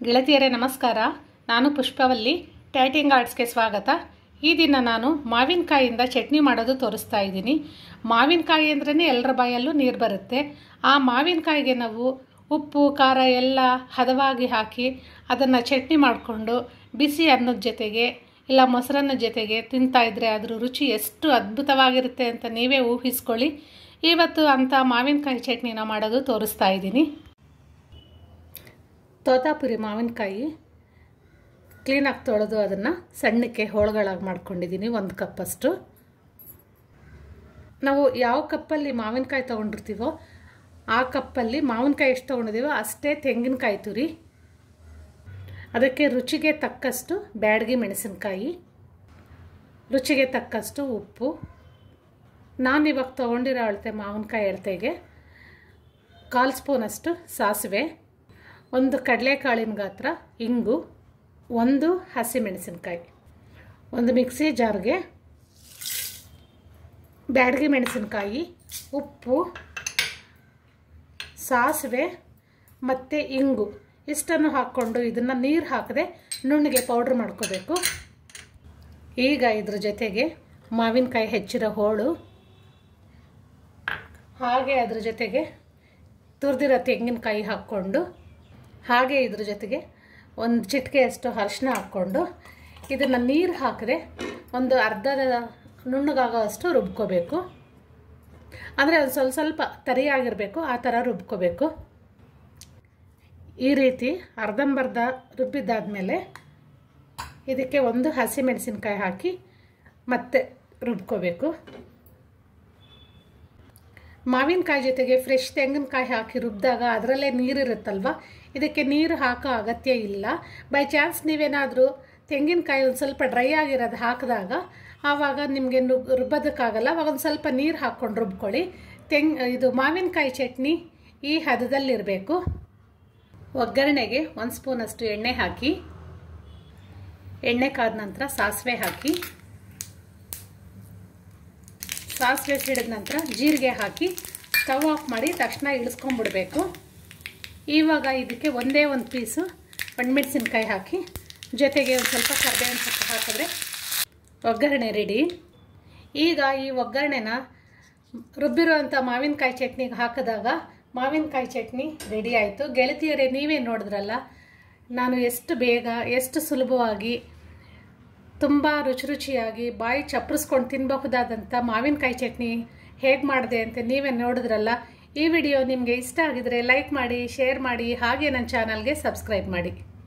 ಗೆಳತಿಯರೇ ನಮಸ್ಕಾರ ನಾನು ಪುಷ್ಪವಲ್ಲಿ ಟ್ಯಾಟಿಂಗ್ ಆರ್ಟ್ಸ್ಗೆ ಸ್ವಾಗತ ಈ ದಿನ ನಾನು ಮಾವಿನಕಾಯಿಯಿಂದ ಚಟ್ನಿ ಮಾಡೋದು ತೋರಿಸ್ತಾ ಇದ್ದೀನಿ ಮಾವಿನಕಾಯಿ ಅಂದ್ರೇ ಎಲ್ಲರ ಬಾಯಲ್ಲೂ ನೀರು ಬರುತ್ತೆ ಆ ಮಾವಿನಕಾಯಿಗೆ ನಾವು ಉಪ್ಪು ಖಾರ ಎಲ್ಲ ಹದವಾಗಿ ಹಾಕಿ ಅದನ್ನು ಚಟ್ನಿ ಮಾಡಿಕೊಂಡು ಬಿಸಿ ಅನ್ನದ ಜೊತೆಗೆ ಇಲ್ಲ ಮೊಸರನ್ನ ಜೊತೆಗೆ ತಿಂತಾ ಇದ್ದರೆ ಅದ್ರ ರುಚಿ ಎಷ್ಟು ಅದ್ಭುತವಾಗಿರುತ್ತೆ ಅಂತ ನೀವೇ ಊಹಿಸ್ಕೊಳ್ಳಿ ಇವತ್ತು ಅಂಥ ಮಾವಿನಕಾಯಿ ಚಟ್ನಿನ ಮಾಡೋದು ತೋರಿಸ್ತಾ ಇದ್ದೀನಿ ತೋತಾಪುರಿ ಮಾವಿನಕಾಯಿ ಕ್ಲೀನಾಗಿ ತೊಳೆದು ಅದನ್ನು ಸಣ್ಣಕ್ಕೆ ಹೋಳುಗಳಾಗಿ ಮಾಡ್ಕೊಂಡಿದ್ದೀನಿ ಒಂದು ಕಪ್ಪಷ್ಟು ನಾವು ಯಾವ ಕಪ್ಪಲ್ಲಿ ಮಾವಿನಕಾಯಿ ತೊಗೊಂಡಿರ್ತೀವೋ ಆ ಕಪ್ಪಲ್ಲಿ ಮಾವಿನಕಾಯಿ ಎಷ್ಟು ತೊಗೊಂಡಿದ್ದೀವೋ ಅಷ್ಟೇ ತೆಂಗಿನಕಾಯಿ ತುರಿ ಅದಕ್ಕೆ ರುಚಿಗೆ ತಕ್ಕಷ್ಟು ಬ್ಯಾಡಗಿ ಮೆಣಸಿನ್ಕಾಯಿ ರುಚಿಗೆ ತಕ್ಕಷ್ಟು ಉಪ್ಪು ನಾನು ಇವಾಗ ತೊಗೊಂಡಿರೋ ಅಳತೆ ಮಾವಿನಕಾಯಿ ಅಳತೆಗೆ ಕಾಲು ಸ್ಪೂನಷ್ಟು ಸಾಸಿವೆ ಒಂದು ಕಡಲೆಕಾಳಿನ ಗಾತ್ರ ಇಂಗು ಒಂದು ಹಸಿಮೆಣಸಿನ್ಕಾಯಿ ಒಂದು ಮಿಕ್ಸಿ ಜಾರ್ಗೆ ಬ್ಯಾಡಗಿ ಮೆಣಸಿನ್ಕಾಯಿ ಉಪ್ಪು ಸಾಸಿವೆ ಮತ್ತು ಇಂಗು ಇಷ್ಟನ್ನು ಹಾಕ್ಕೊಂಡು ಇದನ್ನು ನೀರು ಹಾಕದೆ ನುಣ್ಣಗೆ ಪೌಡ್ರ್ ಮಾಡ್ಕೋಬೇಕು ಈಗ ಇದ್ರ ಜೊತೆಗೆ ಮಾವಿನಕಾಯಿ ಹೆಚ್ಚಿರೋ ಹೋಳು ಹಾಗೆ ಅದ್ರ ಜೊತೆಗೆ ತುರಿದಿರೋ ತೆಂಗಿನಕಾಯಿ ಹಾಕ್ಕೊಂಡು ಹಾಗೆ ಇದ್ರ ಜೊತೆಗೆ ಒಂದು ಚಿಟಿಕೆಯಷ್ಟು ಅರಿಶಿನ ಹಾಕ್ಕೊಂಡು ಇದನ್ನು ನೀರು ಹಾಕಿದ್ರೆ ಒಂದು ಅರ್ಧದ ನುಣ್ಣಗಾಗೋ ಅಷ್ಟು ರುಬ್ಕೋಬೇಕು ಅಂದರೆ ಅದು ಸ್ವಲ್ಪ ಸ್ವಲ್ಪ ತರಿಯಾಗಿರಬೇಕು ಆ ಥರ ರುಬ್ಕೋಬೇಕು ಈ ರೀತಿ ಅರ್ಧಂಬರ್ಧ ರುಬ್ಬಿದ್ದಾದಮೇಲೆ ಇದಕ್ಕೆ ಒಂದು ಹಸಿ ಮೆಣಸಿನ್ಕಾಯಿ ಹಾಕಿ ಮತ್ತೆ ರುಬ್ಕೋಬೇಕು ಮಾವಿನಕಾಯಿ ಜೊತೆಗೆ ಫ್ರೆಶ್ ತೆಂಗಿನಕಾಯಿ ಹಾಕಿ ರುಬ್ಬಿದಾಗ ಅದರಲ್ಲೇ ನೀರಿರುತ್ತಲ್ವ ಇದಕ್ಕೆ ನೀರು ಹಾಕೋ ಅಗತ್ಯ ಇಲ್ಲ ಬೈ ಚಾನ್ಸ್ ನೀವೇನಾದರೂ ತೆಂಗಿನಕಾಯಿ ಒಂದು ಸ್ವಲ್ಪ ಡ್ರೈ ಆಗಿರೋದು ಹಾಕಿದಾಗ ಆವಾಗ ನಿಮಗೆ ನುಗ್ ರುಬ್ಬೋದಕ್ಕಾಗಲ್ಲ ಅವಾಗ ಒಂದು ಸ್ವಲ್ಪ ನೀರು ಹಾಕ್ಕೊಂಡು ರುಬ್ಕೊಳ್ಳಿ ತೆಂಗ್ ಇದು ಮಾವಿನಕಾಯಿ ಚಟ್ನಿ ಈ ಹದದಲ್ಲಿರಬೇಕು ಒಗ್ಗರಣೆಗೆ ಒಂದು ಸ್ಪೂನಷ್ಟು ಎಣ್ಣೆ ಹಾಕಿ ಎಣ್ಣೆ ಕಾದ ನಂತರ ಸಾಸಿವೆ ಹಾಕಿ ಸಾಸಿವೆ ಸಿಡಿದ ನಂತರ ಜೀರಿಗೆ ಹಾಕಿ ಸ್ಟವ್ ಆಫ್ ಮಾಡಿ ತಕ್ಷಣ ಇಳಿಸ್ಕೊಂಡ್ಬಿಡ್ಬೇಕು ಇವಾಗ ಇದಕ್ಕೆ ಒಂದೇ ಒಂದು ಪೀಸು ಒಣಮೆಣಸಿನ್ಕಾಯಿ ಹಾಕಿ ಜೊತೆಗೆ ಒಂದು ಸ್ವಲ್ಪ ಕರ್ಬೇವಿನ ಸೊಪ್ಪು ಹಾಕಿದ್ರೆ ಒಗ್ಗರಣೆ ರೆಡಿ ಈಗ ಈ ಒಗ್ಗರಣೆನ ರುಬ್ಬಿರುವಂಥ ಮಾವಿನಕಾಯಿ ಚಟ್ನಿಗೆ ಹಾಕಿದಾಗ ಮಾವಿನಕಾಯಿ ಚಟ್ನಿ ರೆಡಿ ಆಯಿತು ಗೆಳತಿಯರೇ ನೀವೇ ನೋಡಿದ್ರಲ್ಲ ನಾನು ಎಷ್ಟು ಬೇಗ ಎಷ್ಟು ಸುಲಭವಾಗಿ ತುಂಬ ರುಚಿ ರುಚಿಯಾಗಿ ಬಾಯಿ ಚಪ್ಪರಿಸ್ಕೊಂಡು ತಿನ್ನಬಹುದಾದಂಥ ಮಾವಿನಕಾಯಿ ಚಟ್ನಿ ಹೇಗೆ ಮಾಡಿದೆ ಅಂತ ನೀವೇ ನೋಡಿದ್ರಲ್ಲ ಈ ವಿಡಿಯೋ ನಿಮಗೆ ಇಷ್ಟ ಆಗಿದರೆ ಲೈಕ್ ಮಾಡಿ ಶೇರ್ ಮಾಡಿ ಹಾಗೆ ನನ್ನ ಚಾನಲ್ಗೆ ಸಬ್ಸ್ಕ್ರೈಬ್ ಮಾಡಿ